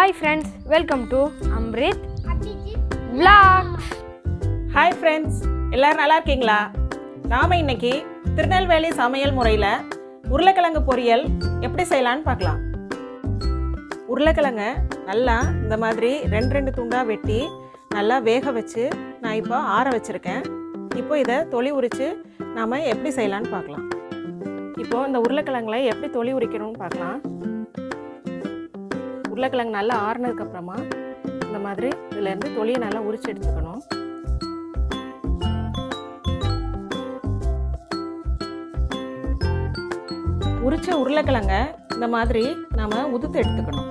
hi friends welcome to Amrit vlogs hi friends எல்லாரும் நல்லா இருக்கீங்களா நாம் இன்னைக்கு திருநெல்வேலி சமையல் முறையில் உருளைக்கிழங்கு பொரியல் எப்படி செய்யலான்னு பார்க்கலாம் உருளைக்கிழங்கை நல்லா இந்த மாதிரி ரெண்டு ரெண்டு துண்டாக வெட்டி நல்லா வேக வச்சு நான் இப்போ ஆற வச்சுருக்கேன் இப்போ இதை தொளி உரித்து நாம் எப்படி செய்யலான்னு பார்க்கலாம் இப்போ இந்த உருளைக்கிழங்குல எப்படி தொளி உரிக்கணும்னு பார்க்கலாம் உருளைக்கிழங்கு நல்லா ஆறுனதுக்கப்புறமா இந்த மாதிரி இதுலேருந்து தொலியை நல்லா உரிச்சு எடுத்துக்கணும் உரிச்ச உருளைக்கிழங்க இந்த மாதிரி நாம உதுத்து எடுத்துக்கணும்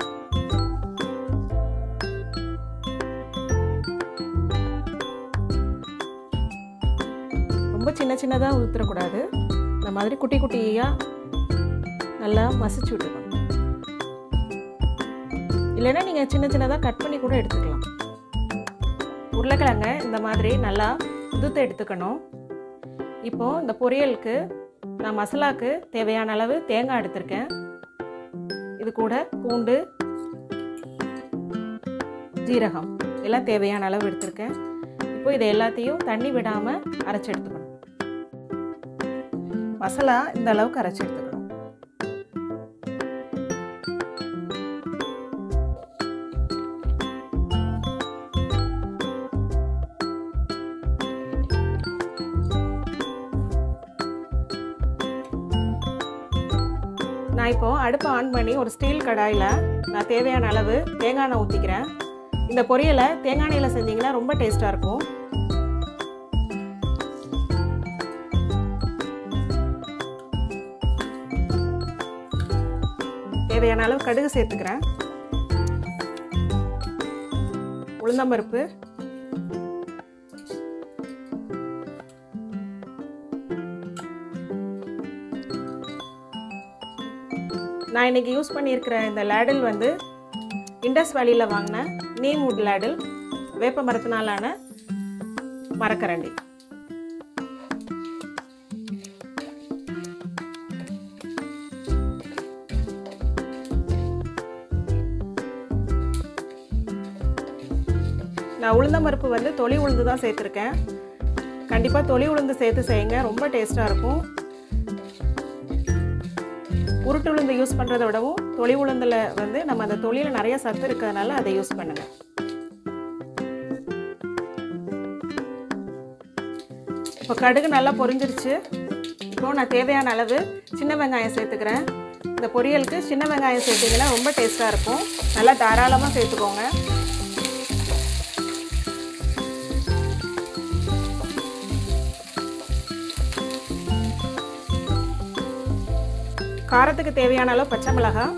ரொம்ப சின்ன சின்னதாக உதுத்துறக்கூடாது இந்த மாதிரி குட்டி குட்டியாக நல்லா மசிச்சு விட்டுக்கணும் இல்லைன்னா நீங்கள் சின்ன சின்னதாக கட் பண்ணி கூட எடுத்துக்கலாம் உருளைக்கிழங்க இந்த மாதிரி நல்லா உதுத்து எடுத்துக்கணும் இப்போது இந்த பொரியலுக்கு நான் மசாலாக்கு தேவையான அளவு தேங்காய் எடுத்திருக்கேன் இது கூட பூண்டு ஜீரகம் எல்லாம் தேவையான அளவு எடுத்திருக்கேன் இப்போ இதை எல்லாத்தையும் தண்ணி விடாமல் அரைச்சி எடுத்துக்கணும் மசாலா இந்த அளவுக்கு அரைச்சி எடுத்துக்கணும் நான் இப்போ அடுப்பை ஆன் பண்ணி ஒரு ஸ்டீல் கடாயில் நான் தேவையான அளவு தேங்காய் எண்ணெய் ஊற்றிக்கிறேன் இந்த பொரியலை தேங்காய் எண்ணெயில் செஞ்சீங்கன்னா ரொம்ப டேஸ்ட்டாக இருக்கும் தேவையான அளவு கடுகு சேர்த்துக்கிறேன் உளுந்தம்பருப்பு நான் இன்னைக்கு யூஸ் பண்ணியிருக்கிற இந்த லேடில் வந்து இண்டஸ் வேலியில் வாங்கின நீம்வுட் லேடில் வேப்ப மரத்தினாலான மரக்கரண்டி நான் உளுந்தம்பருப்பு வந்து தொளி உளுந்து தான் சேர்த்துருக்கேன் கண்டிப்பாக தொளி உளுந்து சேர்த்து செய்யுங்க ரொம்ப டேஸ்ட்டாக இருக்கும் உருட்டு உளுந்து யூஸ் பண்ணுறத விடவும் தொளி உளுந்தில் வந்து நம்ம அந்த தொழியில் நிறைய சத்து இருக்கிறதுனால அதை யூஸ் பண்ணுங்க இப்போ கடுகு நல்லா பொரிஞ்சிருச்சு இப்போ நான் தேவையான அளவு சின்ன வெங்காயம் சேர்த்துக்கிறேன் இந்த பொரியலுக்கு சின்ன வெங்காயம் சேர்த்திங்கன்னா ரொம்ப டேஸ்ட்டாக இருக்கும் நல்லா தாராளமாக சேர்த்துக்கோங்க காரத்துக்கு தேவையான அளவு பச்சை மிளகாய்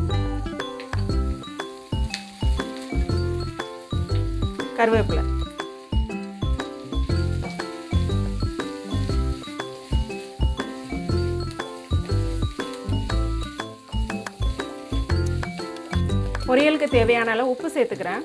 கருவேப்பிலை பொரியலுக்கு தேவையான அளவு உப்பு சேர்த்துக்கிறேன்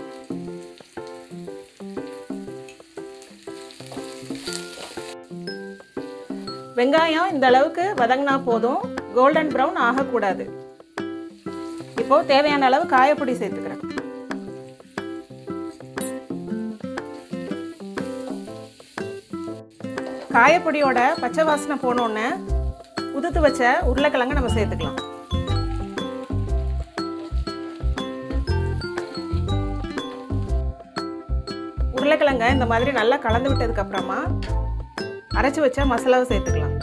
வெங்காயம் இந்த அளவுக்கு வதங்கினா போதும் கோல்டன் ப்ரௌன் ஆகக்கூடாது இப்போ தேவையான அளவு காயப்பொடி சேர்த்துக்கிறேன் காயப்பொடியோட பச்சை வாசனை போனோடனே உதுத்து வச்ச உருளைக்கிழங்க நம்ம சேர்த்துக்கலாம் உருளைக்கிழங்க இந்த மாதிரி நல்லா கலந்து விட்டதுக்கு அப்புறமா அரைச்சி வச்ச மசாலாவை சேர்த்துக்கலாம்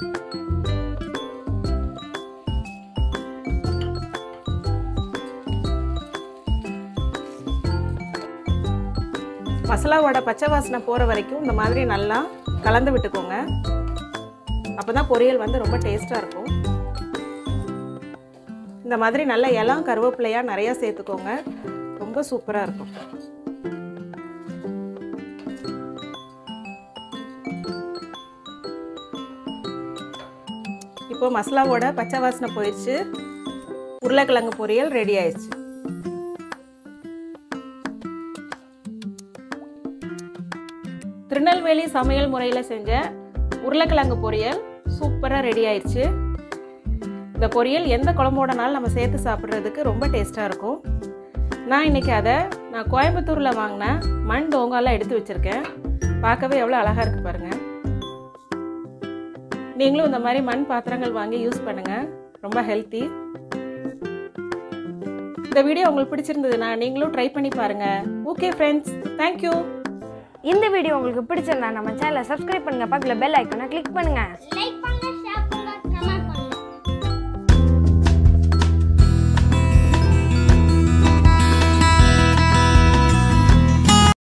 மசாலாவோட பச்சை வாசனை போகிற வரைக்கும் இந்த மாதிரி நல்லா கலந்து விட்டுக்கோங்க அப்போ தான் பொரியல் வந்து ரொம்ப டேஸ்ட்டாக இருக்கும் இந்த மாதிரி நல்ல இலம் கருவேப்பிலையாக நிறையா சேர்த்துக்கோங்க ரொம்ப சூப்பராக இருக்கும் இப்போ மசாலாவோட பச்சை வாசனை போயிடுச்சு உருளைக்கிழங்கு பொரியல் ரெடி ஆயிடுச்சு திருநெல்வேலி சமையல் முறையில் செஞ்ச உருளைக்கிழங்கு பொரியல் சூப்பராக ரெடி ஆயிடுச்சு இந்த பொரியல் எந்த குழம்போடனாலும் நம்ம சேர்த்து சாப்பிட்றதுக்கு ரொம்ப டேஸ்ட்டாக இருக்கும் நான் இன்னைக்கு அதை நான் கோயம்புத்தூரில் வாங்கின மண் டோங்காலாம் எடுத்து வச்சுருக்கேன் பார்க்கவே எவ்வளோ அழகாக இருக்குது பாருங்கள் நீங்களும் இந்த மாதிரி மண் பாத்திரங்கள் வாங்கி யூஸ் பண்ணுங்கள் ரொம்ப ஹெல்த்தி இந்த வீடியோ உங்களுக்கு பிடிச்சிருந்ததுன்னா நீங்களும் ட்ரை பண்ணி பாருங்கள் ஓகே ஃப்ரெண்ட்ஸ் தேங்க்யூ இந்த வீடியோ உங்களுக்கு பிடிச்சிருந்தா நம்ம சேனலை சப்ஸ்கிரைப் பண்ணுங்க பக்கத்தில் பெல் ஐக்கானை கிளிக் பண்ணுங்க லைக்